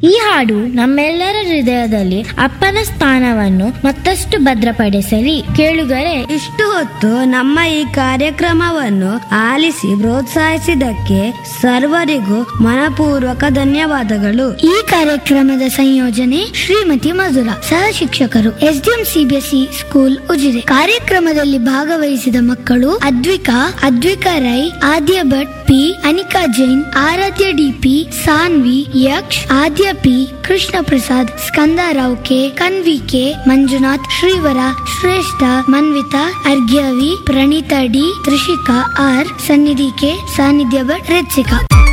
ಈ ಹಾಡು ನಮ್ಮೆಲ್ಲರ ಹೃದಯದಲ್ಲಿ ಅಪ್ಪನ ಸ್ಥಾನವನ್ನು ಮತ್ತಷ್ಟು ಭದ್ರಪಡಿಸಲಿ ಕೇಳುಗರೆ ಇಷ್ಟು ಹೊತ್ತು ನಮ್ಮ ಈ ಕಾರ್ಯಕ್ರಮವನ್ನು ಆಲಿಸಿ ಪ್ರೋತ್ಸಾಹಿಸಿದ್ದಕ್ಕೆ ಸರ್ವರಿಗೂ ಮನಪೂರ್ವಕ ಧನ್ಯವಾದಗಳು ಈ ಕಾರ್ಯಕ್ರಮದ ಸಂಯೋಜನೆ ಶ್ರೀಮತಿ ಮಧುರ ಸಹ ಶಿಕ್ಷಕರು ಎಸ್ಡಿಎಂ ಸಿಬಿಎಸ್ಇ ಸ್ಕೂಲ್ ಉಜಿರೆ ಕಾರ್ಯಕ್ರಮದಲ್ಲಿ ಭಾಗವಹಿಸಿದ ಮಕ್ಕಳು Advika Advika Rai Aadya Bhat P Anika Jain Aradhya DP Sanvi Yaksh Aadya P Krishna Prasad Skandarao K Kanvi K Manjunath Shrivara Shreshta Manvitha Arghyavi Praneetha D Trishika R Sannidhi K Sannidhya Bhat ರೆತ್ಸಿಕಾ